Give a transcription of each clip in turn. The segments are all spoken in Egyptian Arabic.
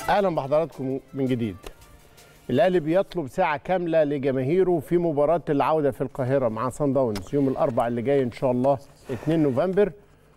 اهلا بحضراتكم من جديد الاهلي بيطلب ساعه كامله لجماهيره في مباراه العوده في القاهره مع سان داونز يوم الاربعاء اللي جاي ان شاء الله 2 نوفمبر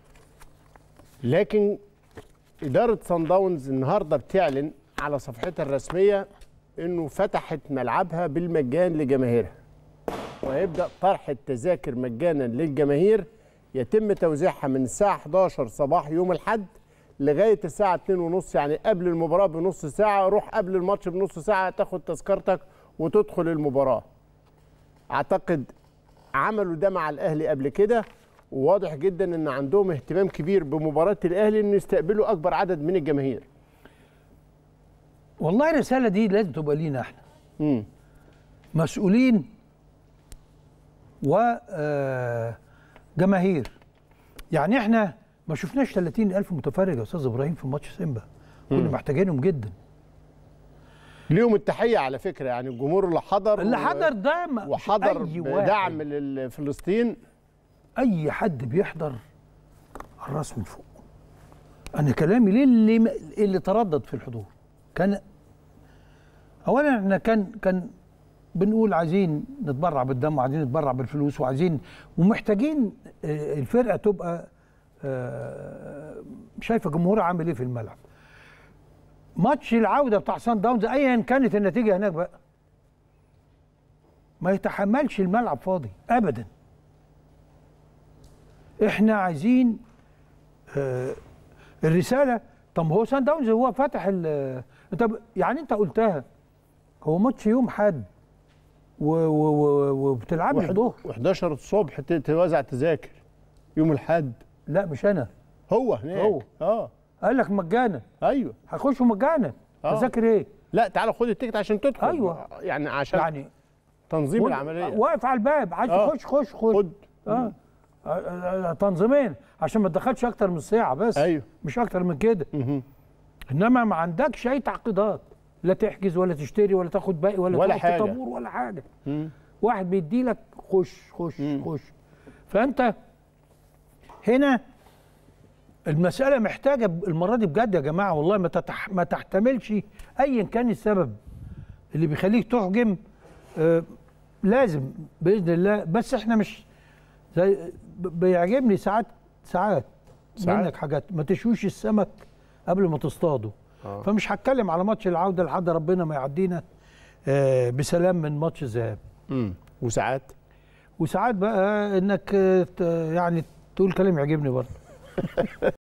لكن اداره سان داونز النهارده بتعلن على صفحتها الرسميه انه فتحت ملعبها بالمجان لجماهيرها وهيبدا طرح التذاكر مجانا للجماهير يتم توزيعها من الساعه 11 صباح يوم الاحد لغايه الساعه 2:30 يعني قبل المباراه بنص ساعه روح قبل الماتش بنص ساعه تاخد تذكرتك وتدخل المباراه اعتقد عملوا ده مع الاهلي قبل كده وواضح جدا ان عندهم اهتمام كبير بمباراه الاهلي ان يستقبلوا اكبر عدد من الجماهير والله الرساله دي لازم تبقى لينا احنا امم مسؤولين وجماهير يعني احنا ما شفناش 30 ألف متفرج يا أستاذ إبراهيم في ماتش سيمبا كنا محتاجينهم جدا ليهم التحيه على فكره يعني الجمهور اللي حضر اللي و- حضر ده ما- وحضر أي واحد- بدعم لفلسطين أي حد بيحضر الراس من فوق أنا كلامي ليه اللي اللي تردد في الحضور كان أولا احنا كان كان بنقول عايزين نتبرع بالدم وعايزين نتبرع بالفلوس وعايزين ومحتاجين آه، الفرقه تبقى آه، شايفه جمهورها عامل ايه في الملعب ماتش العوده بتاع سان داونز ايا كانت النتيجه هناك بقى ما يتحملش الملعب فاضي ابدا احنا عايزين آه، الرساله طب ما هو سان داونز هو فتح ال انت ب- يعني انت قلتها هو ماتش يوم حد و- و- و- وبتلعب واحد- الظهر و11 الصبح ت- توزع تذاكر يوم الاحد لا مش انا هو هناك هو. اه قال لك مجانا ايوه هخشوا مجانا آه. تذاكر ايه لا تعالى خد التيكت عشان تدخل أيوة. يعني عشان يعني يعني تنظيم و- العمليه واقف على الباب عايز آه. تخش خش خش خد آه. آه، آه، آه، تنظيمين عشان ما تدخلش اكتر من ساعه بس ايوه مش اكتر من كده مهم. انما ما عندكش اي تعقيدات لا تحجز ولا تشتري ولا تاخد باقي ولا, ولا تقف في حاجة. طابور ولا حاجه مم. واحد بيدي لك خش خش مم. خش فانت هنا المساله محتاجه المره دي بجد يا جماعه والله ما تتح ما تحتملش ايا كان السبب اللي بيخليك تحجم آه لازم باذن الله بس احنا مش زي ب- بيعجبني ساعات ساعات ساعات؟ منك حاجات ما تشويش السمك قبل ما تصطاده آه. فمش هتكلم على ماتش العوده لحد ربنا ما يعدينا آه بسلام من ماتش الذهاب مم. وساعات وساعات بقى انك آه، ت- يعني تقول كلام يعجبني برضه